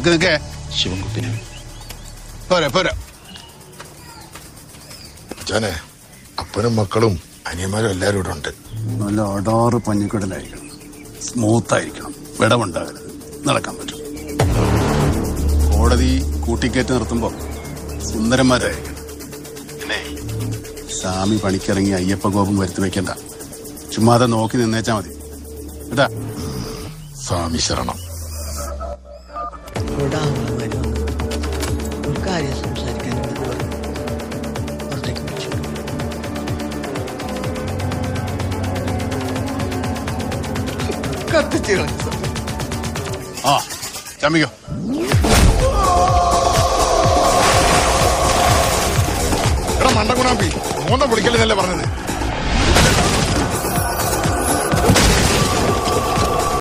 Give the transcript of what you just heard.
നിക്ക് നിക്കേ ശിവൻകുട്ടിനെ പോരാ പോരാ ജാനെ അപ്പനും മക്കളും അനിയന്മാരും എല്ലാരും ഇവിടെ ഉണ്ട് നല്ല അടാറ് പഞ്ഞിക്കടലായിരിക്കണം സ്മൂത്ത് ആയിരിക്കണം വിടവുണ്ടാകരുത് നടക്കാൻ പറ്റും കോടതി കൂട്ടിക്കയറ്റി നിർത്തുമ്പോ സുന്ദരന്മാരായിരിക്കണം പിന്നെ സ്വാമി പണിക്കിറങ്ങി അയ്യപ്പ കോപം വരുത്തി വെക്കണ്ട ചുമ്മാതെ നോക്കി നിന്നേച്ചാ മതി കേട്ടാ സ്വാമി ശരണം ഇവിടെ ആങ്ങളമാര് വന്നു ഒരു കാര്യം സംസാരിക്കാനുണ്ടെന്ന് പറഞ്ഞു പുറത്തേക്ക് വിളിച്ചു കത്തിച്ചു കളഞ്ഞു സാർ. ആ ചമ്മിക്കോ എടാ മണ്ടകുണാപ്പി മൂന്ന വിളിക്കലെന്നല്ലേ പറഞ്ഞത്